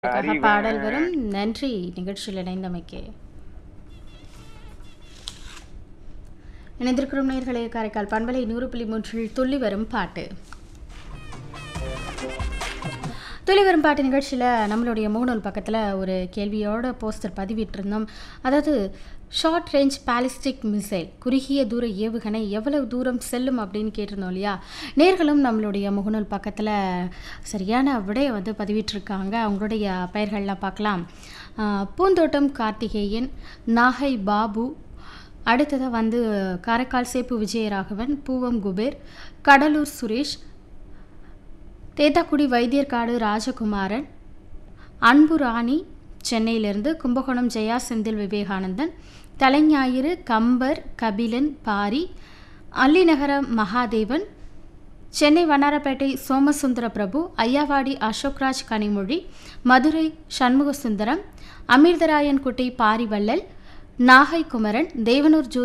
உங்களுக்காக அறிவு. பாடல் வரும் நன்றி நிகழ்ச்சியில் இணைந்தமைக்கு இணைந்திருக்கிறோம் நேர்களே காரைக்கால் பண்பலை நூறு புள்ளி மூன்றில் துள்ளி வரும் பாட்டு துளி வரும் பாட்டு நிகழ்ச்சியில் நம்மளுடைய முகநூல் பக்கத்தில் ஒரு கேள்வியோட போஸ்டர் பதிவிட்டிருந்தோம் அதாவது ஷார்ட் ரேஞ்ச் பாலிஸ்டிக் மிசைல் குறுகிய தூர ஏவுகணை எவ்வளவு தூரம் செல்லும் அப்படின்னு கேட்டிருந்தோம் இல்லையா நேர்களும் நம்மளுடைய முகநூல் பக்கத்தில் சரியான விடையை வந்து பதிவிட்டிருக்காங்க அவங்களுடைய பெயர்கள்லாம் பார்க்கலாம் ஆஹ் பூந்தோட்டம் கார்த்திகேயன் நாகை பாபு அடுத்ததாக வந்து காரைக்கால் சேப்பு விஜயராகவன் பூவம் குபேர் கடலூர் சுரேஷ் தேத்தாக்குடி வைத்தியர்காடு ராஜகுமாரன் அன்பு ராணி சென்னையிலிருந்து கும்பகோணம் ஜெயா செந்தில் விவேகானந்தன் தலைஞாயிறு கம்பர் கபிலன் பாரி அல்லிநகர மகாதேவன் சென்னை வண்ணாரப்பேட்டை சோமசுந்தர பிரபு ஐயாவாடி அசோக்ராஜ் கனிமொழி மதுரை சண்முகசுந்தரம் அமிர்தராயன்குட்டி பாரிவள்ளல் நாகை குமரன் தேவனூர் ஜோ